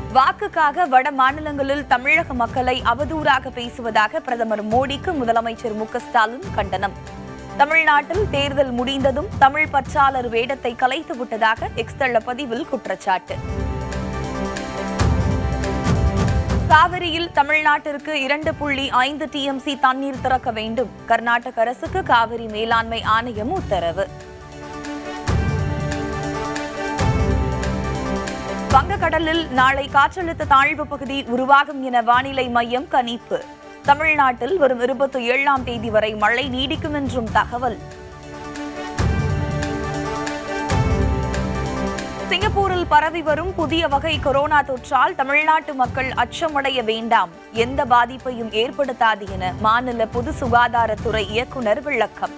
வாக்குக்காக வட மாநிலங்களில் தமிழக மக்களை அவதூறாக பேசுவதாக பிரதமர் மோடிக்கு முதலமைச்சர் மு க ஸ்டாலின் கண்டனம் தமிழ்நாட்டில் தேர்தல் முடிந்ததும் தமிழ் பற்றாளர் வேடத்தை கலைத்து விட்டதாக எக்ஸ் தள பதிவில் குற்றச்சாட்டு காவிரியில் தமிழ்நாட்டிற்கு இரண்டு புள்ளி ஐந்து டிஎம்சி தண்ணீர் திறக்க வேண்டும் கர்நாடக அரசுக்கு காவிரி மேலாண்மை ஆணையம் உத்தரவு வங்கக்கடலில் நாளை காற்றழுத்த தாழ்வு பகுதி உருவாகும் என வானிலை மையம் கணிப்பு தமிழ்நாட்டில் வரும் இருபத்தி ஏழாம் தேதி வரை மழை நீடிக்கும் என்றும் தகவல் சிங்கப்பூரில் பரவி வரும் புதிய வகை கொரோனா தொற்றால் தமிழ்நாட்டு மக்கள் அச்சமடைய வேண்டாம் எந்த பாதிப்பையும் ஏற்படுத்தாது என மாநில பொது சுகாதாரத்துறை இயக்குநர் விளக்கம்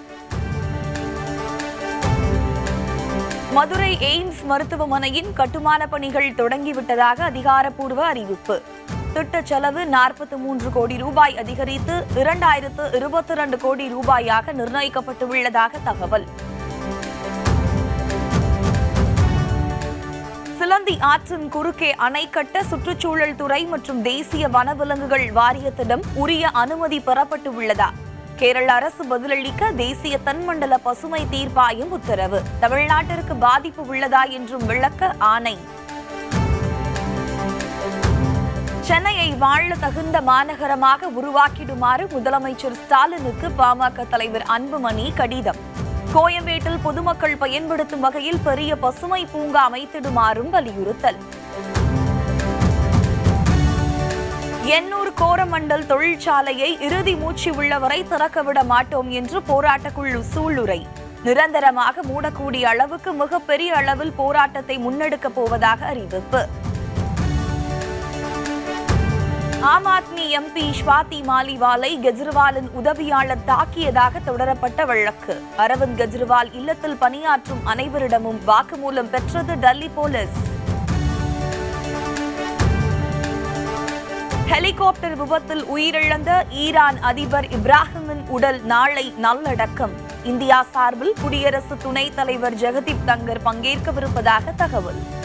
மதுரை எய்ம்ஸ் மருத்துவமனையின் கட்டுமான பணிகள் தொடங்கிவிட்டதாக அதிகாரப்பூர்வ அறிவிப்பு திட்ட செலவு நாற்பத்தி மூன்று கோடி ரூபாய் அதிகரித்து இரண்டாயிரத்து இருபத்தி இரண்டு கோடி ரூபாயாக நிர்ணயிக்கப்பட்டுள்ளதாக தகவல் சிலந்தி ஆற்றின் குறுக்கே அணை கட்ட சுற்றுச்சூழல் துறை மற்றும் தேசிய வனவிலங்குகள் வாரியத்திடம் உரிய அனுமதி பெறப்பட்டு உள்ளதா கேரள அரசு பதிலளிக்க தேசிய தென்மண்டல பசுமை தீர்ப்பாயம் உத்தரவு தமிழ்நாட்டிற்கு பாதிப்பு உள்ளதா என்றும் விளக்க ஆணை சென்னையை வாழ தகுந்த மாநகரமாக உருவாக்கிடுமாறு முதலமைச்சர் ஸ்டாலினுக்கு பாமக தலைவர் அன்புமணி கடிதம் கோயம்பேட்டில் பொதுமக்கள் பயன்படுத்தும் வகையில் பெரிய பசுமை பூங்கா அமைத்திடுமாறும் வலியுறுத்தல் எண்ணூர் கோரமண்டல் தொழிற்சாலையை இறுதி மூச்சு உள்ளவரை திறக்கவிட மாட்டோம் என்று போராட்டக்குழு சூளுரை நிரந்தரமாக மூடக்கூடிய அளவுக்கு மிகப்பெரிய அளவில் போராட்டத்தை முன்னெடுக்கப் போவதாக அறிவிப்பு ஆம் ஆத்மி எம்பி ஸ்வாதி மாலிவாலை கெஜ்ரிவாலின் உதவியாளர் தாக்கியதாக தொடரப்பட்ட வழக்கு அரவிந்த் கெஜ்ரிவால் இல்லத்தில் பணியாற்றும் அனைவரிடமும் வாக்குமூலம் பெற்றது டெல்லி போலீஸ் ஹெலிகாப்டர் விபத்தில் உயிரிழந்த ஈரான் அதிபர் இப்ராஹிமின் உடல் நாளை நல்லடக்கம் இந்தியா சார்பில் குடியரசு துணைத் தலைவர் ஜெகதீப் தங்கர் பங்கேற்கவிருப்பதாக தகவல்